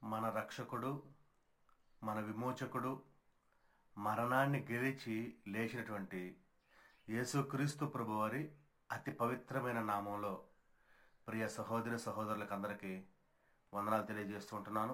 మన రక్షకుడు మన విమోచకుడు మరణాన్ని గెలిచి లేచినటువంటి యేసుక్రీస్తు ప్రభువారి అతి పవిత్రమైన నామంలో ప్రియ సహోదరి సహోదరులకు అందరికీ వందనాలు తెలియజేస్తూ ఉంటున్నాను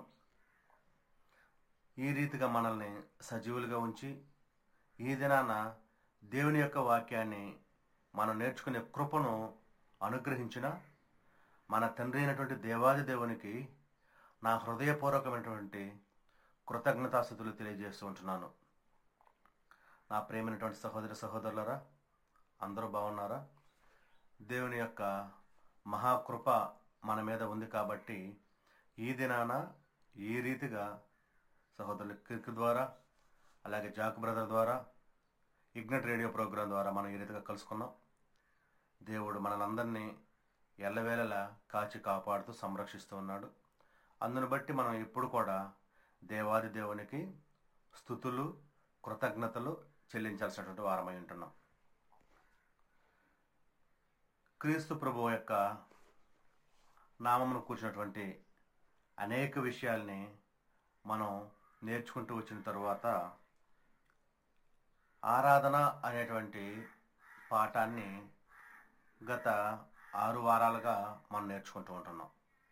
ఈ రీతిగా మనల్ని సజీవులుగా ఉంచి ఈ దినాన దేవుని యొక్క వాక్యాన్ని మనం నేర్చుకునే కృపను అనుగ్రహించిన మన తండ్రి అయినటువంటి దేవాది దేవునికి నా హృదయపూర్వకమైనటువంటి కృతజ్ఞతాస్థుతులు తెలియజేస్తూ ఉంటున్నాను నా ప్రేమైనటువంటి సహోదరి సహోదరులరా అందరూ బాగున్నారా దేవుని యొక్క మహాకృప మన మీద ఉంది కాబట్టి ఈ దినాన ఈ రీతిగా సహోదరుల కిర్క్ ద్వారా అలాగే జాక్ బ్రదర్ ద్వారా ఇగ్నట్ రేడియో ప్రోగ్రాం ద్వారా మనం ఈ రీతిగా కలుసుకున్నాం దేవుడు మనలందరినీ ఎల్లవేళలా కాచి కాపాడుతూ సంరక్షిస్తూ ఉన్నాడు అందును బట్టి మనం ఎప్పుడు కూడా దేవాది దేవునికి స్థుతులు కృతజ్ఞతలు చెల్లించాల్సినటువంటి వారమై ఉంటున్నాం క్రీస్తు ప్రభు యొక్క నామమును కూర్చున్నటువంటి అనేక విషయాల్ని మనం నేర్చుకుంటూ వచ్చిన తరువాత ఆరాధన అనేటువంటి పాఠాన్ని గత ఆరు వారాలుగా మనం నేర్చుకుంటూ ఉంటున్నాం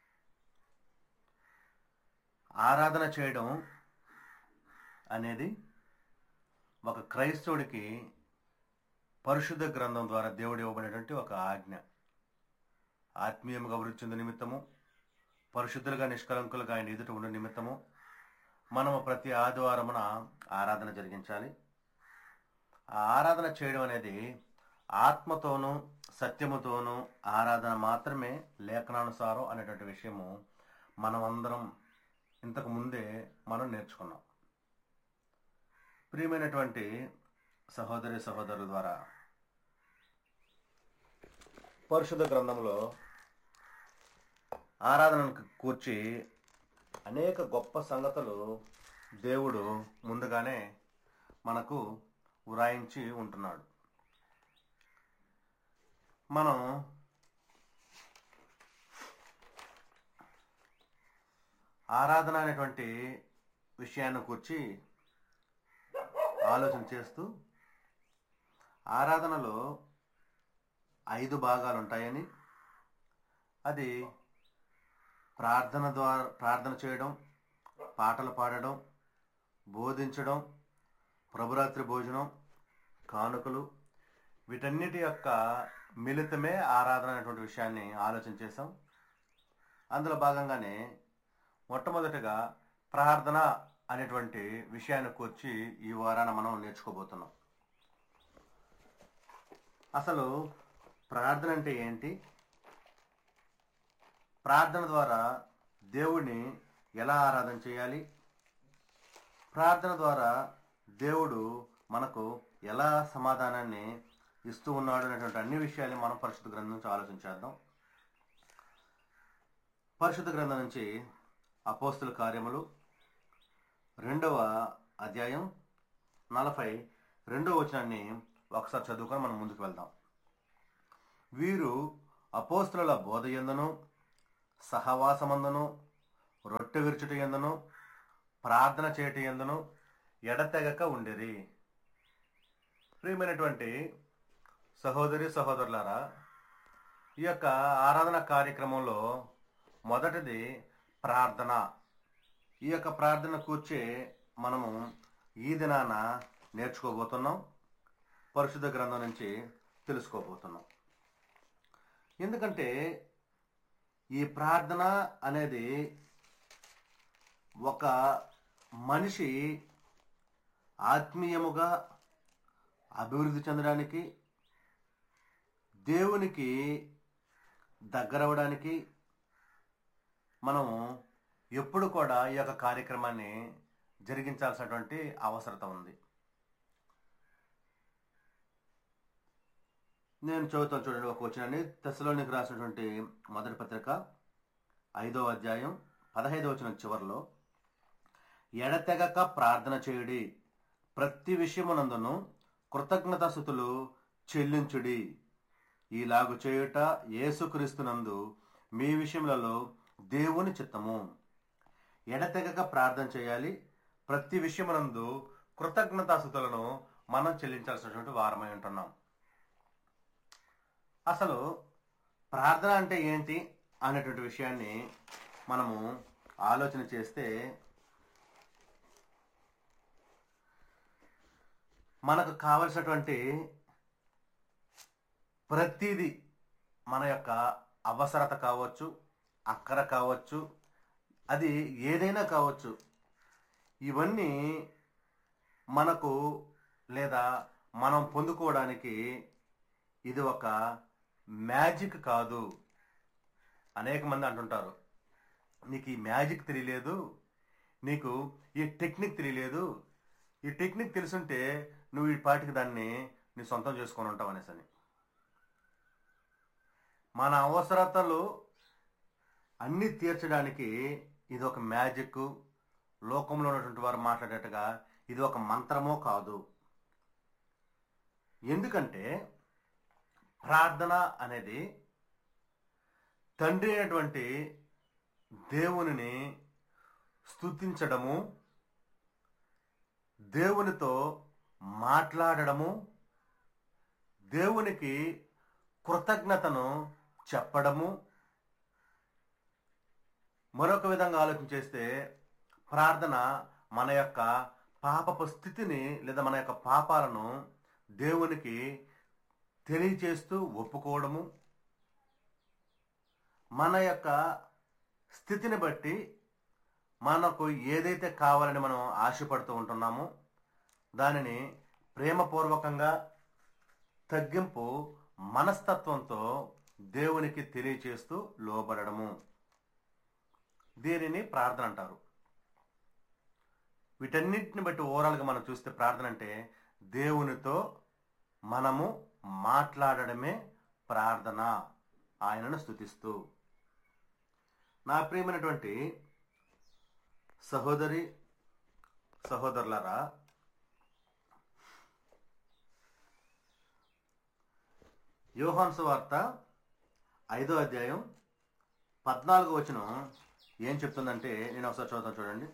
ఆరాధన చేయడం అనేది ఒక క్రైస్తవుడికి పరిశుద్ధ గ్రంథం ద్వారా దేవుడు ఇవ్వబడినటువంటి ఒక ఆజ్ఞ ఆత్మీయంగా అభివృద్ధి చెందిన నిమిత్తము పరిశుద్ధులుగా నిష్కలంకులుగా ఆయన ఎదుట ఉండే నిమిత్తము మనము ప్రతి ఆదివారమున ఆరాధన జరిగించాలి ఆ ఆరాధన చేయడం అనేది ఆత్మతోనూ సత్యముతోనూ ఆరాధన మాత్రమే లేఖనానుసారం అనేటువంటి విషయము మనమందరం ఇంతకు ముందే మనం నేర్చుకున్నాం ప్రియమైనటువంటి సహోదరి సహోదరుల ద్వారా పరిశుద్ధ గ్రంథంలో ఆరాధనకు కూర్చి అనేక గొప్ప సంగతులు దేవుడు ముందుగానే మనకు వ్రాయించి ఉంటున్నాడు మనం ఆరాధన అనేటువంటి విషయాన్ని కూర్చి ఆలోచన చేస్తూ ఆరాధనలో ఐదు భాగాలు ఉంటాయని అది ప్రార్థన ద్వారా ప్రార్థన చేయడం పాటలు పాడడం బోధించడం ప్రభురాత్రి భోజనం కానుకలు వీటన్నిటి యొక్క మిళితమే ఆరాధన అనేటువంటి విషయాన్ని ఆలోచన చేసాం అందులో భాగంగానే మొట్టమొదటిగా ప్రార్థన అనేటువంటి విషయాన్ని కూర్చి ఈ వారాన మనం నేర్చుకోబోతున్నాం అసలు ప్రార్థన అంటే ఏంటి ప్రార్థన ద్వారా దేవుడిని ఎలా ఆరాధన చేయాలి ప్రార్థన ద్వారా దేవుడు మనకు ఎలా సమాధానాన్ని ఇస్తూ ఉన్నాడు అనేటువంటి అన్ని విషయాలు మనం పరిశుద్ధ గ్రంథం నుంచి ఆలోచించేద్దాం పరిశుద్ధ గ్రంథం నుంచి అపోస్తుల కార్యములు రెండవ అధ్యాయం నలభై రెండవ వచనాన్ని ఒకసారి చదువుకొని మనం ముందుకు వెళ్దాం వీరు అపోస్తుల బోధ ఎందును సహవాసమందును రొట్టె విరుచుట ఎందును ప్రార్థన చేయట ఎందును ఎడతెగక ఉండేది ప్రియమైనటువంటి సహోదరి సహోదరులారా ఈ యొక్క ఆరాధన కార్యక్రమంలో మొదటిది ప్రార్థన ఈ యొక్క ప్రార్థన కూర్చే మనము ఈ దినాన నేర్చుకోబోతున్నాం పరిశుద్ధ గ్రంథం నుంచి తెలుసుకోబోతున్నాం ఎందుకంటే ఈ ప్రార్థన అనేది ఒక మనిషి ఆత్మీయముగా అభివృద్ధి చెందడానికి దేవునికి దగ్గరవడానికి మనము ఎప్పుడు కూడా ఈ యొక్క కార్యక్రమాన్ని జరిగించాల్సినటువంటి అవసరత ఉంది నేను చదువుతాను చూడండి ఒక వచ్చినని తెశలోనికి రాసినటువంటి మొదటి పత్రిక ఐదో అధ్యాయం పదహైదో వచ్చిన చివరిలో ఎడతెగక ప్రార్థన చేయుడి ప్రతి విషయమునందును కృతజ్ఞతాస్థుతులు చెల్లించుడి ఈలాగు చేయుట యేసుక్రీస్తునందు మీ విషయములలో దేవుని చిత్తము ఎడతెగక ప్రార్థన చేయాలి ప్రతి విషయమునందు కృతజ్ఞతాస్థుతులను మనం చెల్లించాల్సినటువంటి వారమై ఉంటున్నాం అసలు ప్రార్థన అంటే ఏంటి అనేటువంటి విషయాన్ని మనము ఆలోచన చేస్తే మనకు కావలసినటువంటి ప్రతిదీ మన యొక్క అవసరత కావచ్చు అక్కర కావచ్చు అది ఏదైనా కావచ్చు ఇవన్నీ మనకు లేదా మనం పొందుకోవడానికి ఇది ఒక మ్యాజిక్ కాదు అనేక మంది అంటుంటారు నీకు ఈ మ్యాజిక్ తెలియలేదు నీకు ఈ టెక్నిక్ తెలియలేదు ఈ టెక్నిక్ తెలుసుంటే నువ్వు ఈ పాటికి దాన్ని నీ సొంతం చేసుకొని ఉంటావు అనేసి అని మన అవసరతలు అన్నీ తీర్చడానికి ఇది ఒక మ్యాజిక్ లోకంలో ఉన్నటువంటి వారు మాట్లాడేట్టుగా ఇది ఒక మంత్రమో కాదు ఎందుకంటే ప్రార్థన అనేది తండ్రి అయినటువంటి దేవునిని స్తుతించడము దేవునితో మాట్లాడడము దేవునికి కృతజ్ఞతను చెప్పడము మరొక విధంగా ఆలోచన చేస్తే ప్రార్థన మన యొక్క పాపపు స్థితిని లేదా మన యొక్క పాపాలను దేవునికి తెలియచేస్తూ ఒప్పుకోవడము మన యొక్క స్థితిని బట్టి మనకు ఏదైతే కావాలని మనం ఆశపడుతూ ఉంటున్నామో దానిని ప్రేమపూర్వకంగా తగ్గింపు మనస్తత్వంతో దేవునికి తెలియచేస్తూ లోబడము దీనిని ప్రార్థన అంటారు వీటన్నిటిని బట్టి ఓవరాల్గా మనం చూస్తే ప్రార్థన అంటే దేవునితో మనము మాట్లాడడమే ప్రార్థన ఆయనను స్థుతిస్తూ నా ప్రియమైనటువంటి సహోదరి సహోదరులరా యోహాన్స్ వార్త ఐదో అధ్యాయం పద్నాలుగో వచనం ఏం చెప్తుందంటే నేను ఒకసారి చదువుతాను చూడండి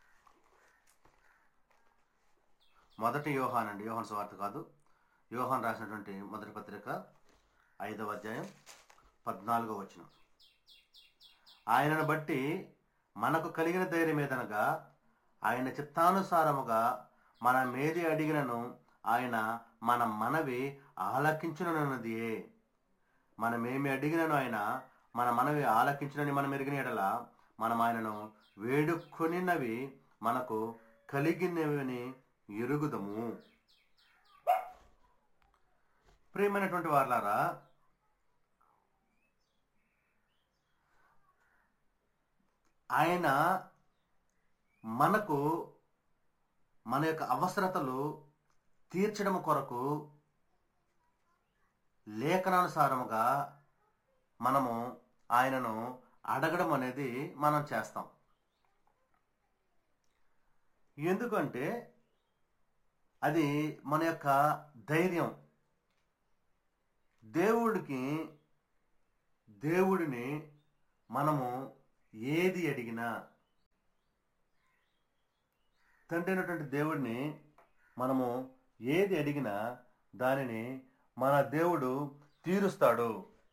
మొదటి యోహాన్ అండి యోహాన్ వార్త కాదు యోహాన్ రాసినటువంటి మొదటి పత్రిక ఐదవ అధ్యాయం పద్నాలుగో వచనం ఆయనను బట్టి మనకు కలిగిన ధైర్యం ఏదనగా ఆయన చిత్తానుసారముగా మనమేది అడిగినను ఆయన మన మనవి ఆలకించునన్నదియే మనమేమి అడిగినను ఆయన మన మనవి ఆలకించునని మనం ఎరిగిన ఎడల మనం ఆయనను వేడుకొనినవి మనకు కలిగినవని ఎరుగుదము ప్రియమైనటువంటి వార్లారా ఆయన మనకు మన యొక్క అవసరతలు తీర్చడం కొరకు లేఖనానుసారముగా మనము ఆయనను అడగడం అనేది మనం చేస్తాం ఎందుకంటే అది మన యొక్క ధైర్యం దేవుడికి దేవుడిని మనము ఏది అడిగినా తండ్రి అయినటువంటి దేవుడిని మనము ఏది అడిగినా దానిని మన దేవుడు తీరుస్తాడు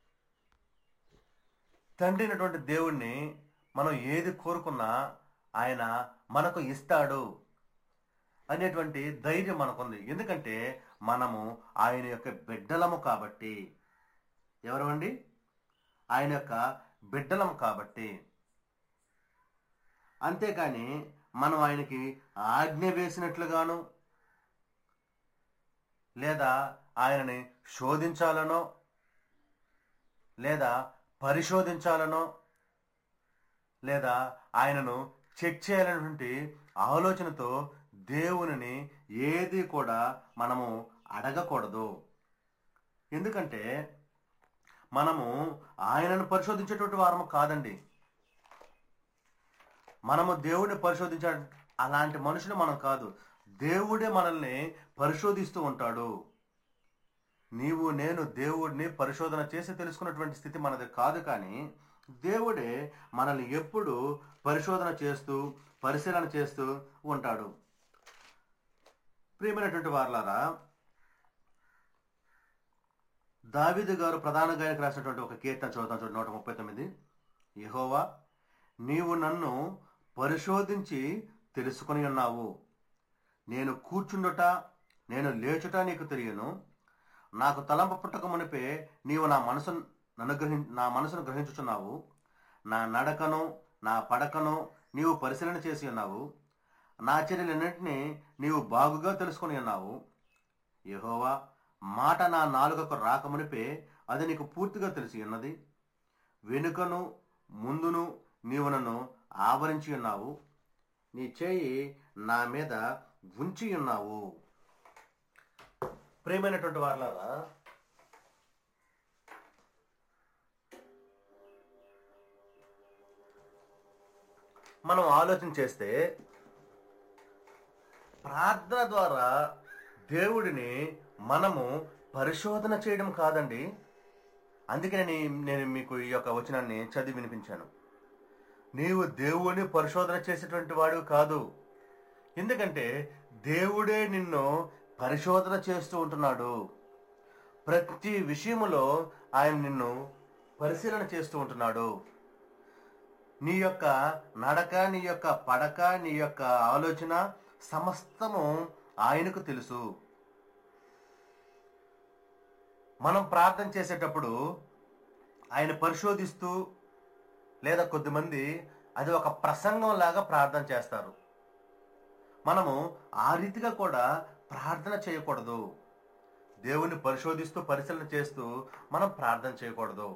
తండ్రి అయినటువంటి దేవుణ్ణి మనం ఏది కోరుకున్నా ఆయన మనకు ఇస్తాడు అనేటువంటి ధైర్యం మనకుంది ఎందుకంటే మనము ఆయన యొక్క బిడ్డలము కాబట్టి ఎవరు అండి ఆయన యొక్క బిడ్డలము కాబట్టి అంతేకాని మనం ఆయనకి ఆజ్ఞ వేసినట్లుగాను లేదా ఆయనని శోధించాలనో లేదా పరిశోధించాలనో లేదా ఆయనను చెక్ చేయాలనేటువంటి ఆలోచనతో దేవునిని ఏది కూడా మనము అడగకూడదు ఎందుకంటే మనము ఆయనను పరిశోధించేటువంటి వారము కాదండి మనము దేవుడిని పరిశోధించ అలాంటి మనుషులు మనం కాదు దేవుడే మనల్ని పరిశోధిస్తూ ఉంటాడు నీవు నేను దేవుడిని పరిశోధన చేసి తెలుసుకున్నటువంటి స్థితి మనది కాదు కానీ దేవుడే మనల్ని ఎప్పుడు పరిశోధన చేస్తూ పరిశీలన చేస్తూ ఉంటాడు ప్రియమైనటువంటి వార్లారా దావీదు గారు ప్రధాన గాయకు రాసినటువంటి ఒక కీర్తన చూద్దాం చూడండి నూట ముప్పై తొమ్మిది యహోవా నీవు నన్ను పరిశోధించి తెలుసుకొని ఉన్నావు నేను కూర్చుండుట నేను లేచుట నీకు తెలియను నాకు తలంపు పుట్టక మునిపే నీవు నా మనసును నన్ను గ్రహి నా మనసును గ్రహించుచున్నావు నా నడకను నా పడకను నీవు పరిశీలన చేసి ఉన్నావు నా చర్యలన్నింటినీ నీవు బాగుగా తెలుసుకొని ఉన్నావు యహోవా మాట నా నాలుగకు రాకమునిపే అది నీకు పూర్తిగా తెలిసి ఉన్నది వెనుకను ముందును నీవు నన్ను ఆవరించి ఉన్నావు నీ చేయి నా మీద ఉంచి ఉన్నావు ప్రేమైనటువంటి వారులారా మనం ఆలోచన చేస్తే ప్రార్థన ద్వారా దేవుడిని మనము పరిశోధన చేయడం కాదండి అందుకే నేను నేను మీకు ఈ యొక్క వచనాన్ని చదివి వినిపించాను నీవు దేవుని పరిశోధన చేసేటువంటి వాడు కాదు ఎందుకంటే దేవుడే నిన్ను పరిశోధన చేస్తూ ఉంటున్నాడు ప్రతి విషయములో ఆయన నిన్ను పరిశీలన చేస్తూ ఉంటున్నాడు నీ యొక్క నడక నీ యొక్క పడక నీ యొక్క ఆలోచన సమస్తము ఆయనకు తెలుసు మనం ప్రార్థన చేసేటప్పుడు ఆయన పరిశోధిస్తూ లేదా కొద్దిమంది అది ఒక ప్రసంగం లాగా ప్రార్థన చేస్తారు మనము ఆ రీతిగా కూడా ప్రార్థన చేయకూడదు దేవుని పరిశోధిస్తూ పరిశీలన చేస్తూ మనం ప్రార్థన చేయకూడదు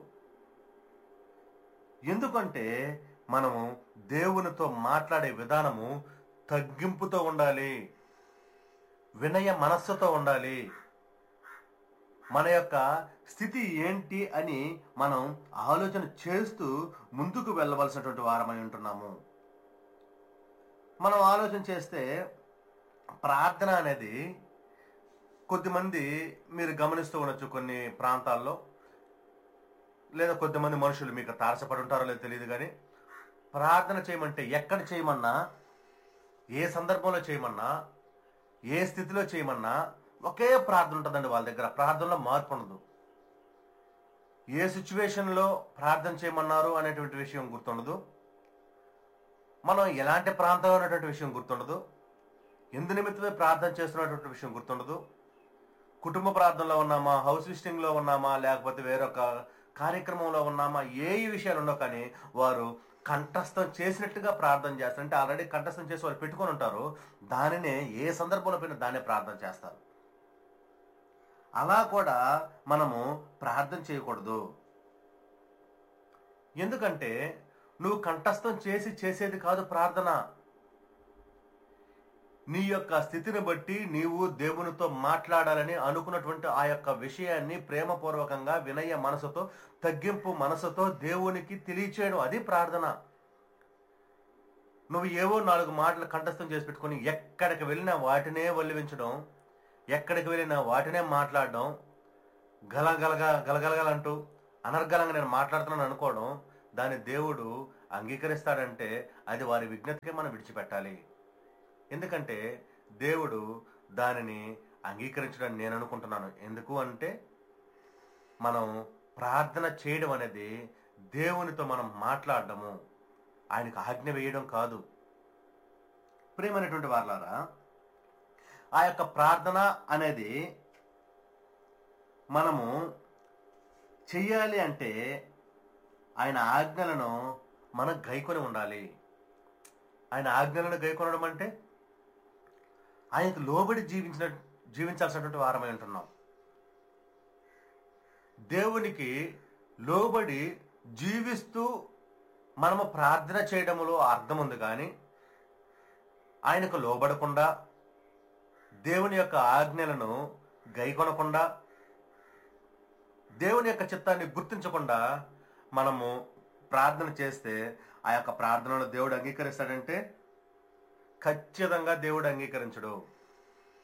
ఎందుకంటే మనము దేవునితో మాట్లాడే విధానము తగ్గింపుతో ఉండాలి వినయ మనస్సుతో ఉండాలి మన యొక్క స్థితి ఏంటి అని మనం ఆలోచన చేస్తూ ముందుకు వెళ్ళవలసినటువంటి వారమై ఉంటున్నాము మనం ఆలోచన చేస్తే ప్రార్థన అనేది కొద్దిమంది మీరు గమనిస్తూ ఉండొచ్చు కొన్ని ప్రాంతాల్లో లేదా కొద్దిమంది మనుషులు మీకు తారసపడి ఉంటారో లేదో తెలియదు కానీ ప్రార్థన చేయమంటే ఎక్కడ చేయమన్నా ఏ సందర్భంలో చేయమన్నా ఏ స్థితిలో చేయమన్నా ఒకే ప్రార్థన ఉంటుందండి వాళ్ళ దగ్గర ప్రార్థనలో మార్పు ఉండదు ఏ సిచ్యువేషన్లో ప్రార్థన చేయమన్నారు అనేటువంటి విషయం గుర్తుండదు మనం ఎలాంటి ప్రాంతంలో ఉన్నటువంటి విషయం గుర్తుండదు ఎందు నిమిత్తమే ప్రార్థన చేస్తున్నటువంటి విషయం గుర్తుండదు కుటుంబ ప్రార్థనలో ఉన్నామా హౌస్ విజిటింగ్లో ఉన్నామా లేకపోతే వేరొక కార్యక్రమంలో ఉన్నామా ఏ ఈ విషయాలు ఉండవు కానీ వారు కంఠస్థం చేసినట్టుగా ప్రార్థన చేస్తారు అంటే ఆల్రెడీ కంఠస్థం చేసి వాళ్ళు పెట్టుకొని ఉంటారు దానినే ఏ సందర్భంలో పోయినా దాన్నే ప్రార్థన చేస్తారు అలా కూడా మనము ప్రార్థన చేయకూడదు ఎందుకంటే నువ్వు కంఠస్థం చేసి చేసేది కాదు ప్రార్థన నీ యొక్క స్థితిని బట్టి నీవు దేవునితో మాట్లాడాలని అనుకున్నటువంటి ఆ యొక్క విషయాన్ని ప్రేమపూర్వకంగా వినయ మనసుతో తగ్గింపు మనసుతో దేవునికి తెలియచేయడం అది ప్రార్థన నువ్వు ఏవో నాలుగు మాటలు కంఠస్థం చేసి పెట్టుకొని ఎక్కడికి వెళ్ళినా వాటినే వల్లివించడం ఎక్కడికి వెళ్ళినా వాటినే మాట్లాడడం గలగలగా గలగలగలంటూ అనర్గలంగా నేను మాట్లాడుతున్నాను అనుకోవడం దాన్ని దేవుడు అంగీకరిస్తాడంటే అది వారి విజ్ఞతకే మనం విడిచిపెట్టాలి ఎందుకంటే దేవుడు దానిని అంగీకరించడానికి నేను అనుకుంటున్నాను ఎందుకు అంటే మనం ప్రార్థన చేయడం అనేది దేవునితో మనం మాట్లాడడము ఆయనకు ఆజ్ఞ వేయడం కాదు ప్రేమైనటువంటి వాళ్ళారా ఆ యొక్క ప్రార్థన అనేది మనము చెయ్యాలి అంటే ఆయన ఆజ్ఞలను మనం గైకొని ఉండాలి ఆయన ఆజ్ఞలను గైకొనడం అంటే ఆయనకు లోబడి జీవించిన జీవించాల్సినటువంటి వారమై ఉంటున్నాం దేవునికి లోబడి జీవిస్తూ మనము ప్రార్థన చేయడంలో అర్థం ఉంది కానీ ఆయనకు లోబడకుండా దేవుని యొక్క ఆజ్ఞలను గైకొనకుండా దేవుని యొక్క చిత్తాన్ని గుర్తించకుండా మనము ప్రార్థన చేస్తే ఆ యొక్క ప్రార్థనను దేవుడు అంగీకరిస్తాడంటే ఖచ్చితంగా దేవుడు అంగీకరించడు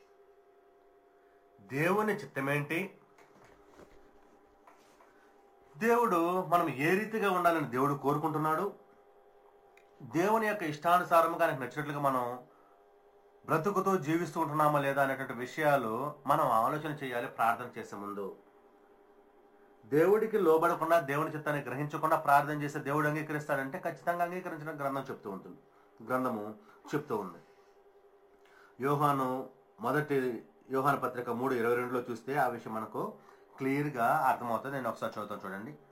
దేవుని చిత్తమేంటి దేవుడు మనం ఏ రీతిగా ఉండాలని దేవుడు కోరుకుంటున్నాడు దేవుని యొక్క ఇష్టానుసారముగా ఆయనకు నచ్చినట్లుగా మనం బ్రతుకుతూ జీవిస్తూ ఉంటున్నామా లేదా అనేటువంటి విషయాలు మనం ఆలోచన చేయాలి ప్రార్థన చేసే ముందు దేవుడికి లోబడకుండా దేవుని చిత్తాన్ని గ్రహించకుండా ప్రార్థన చేస్తే దేవుడు అంగీకరిస్తాడంటే ఖచ్చితంగా అంగీకరించిన గ్రంథం చెప్తూ ఉంటుంది గ్రంథము చెప్తూ ఉంది యోహాను మొదటి యోహాను పత్రిక మూడు ఇరవై రెండులో చూస్తే ఆ విషయం మనకు క్లియర్గా అర్థమవుతుంది నేను ఒకసారి చదువుతాను చూడండి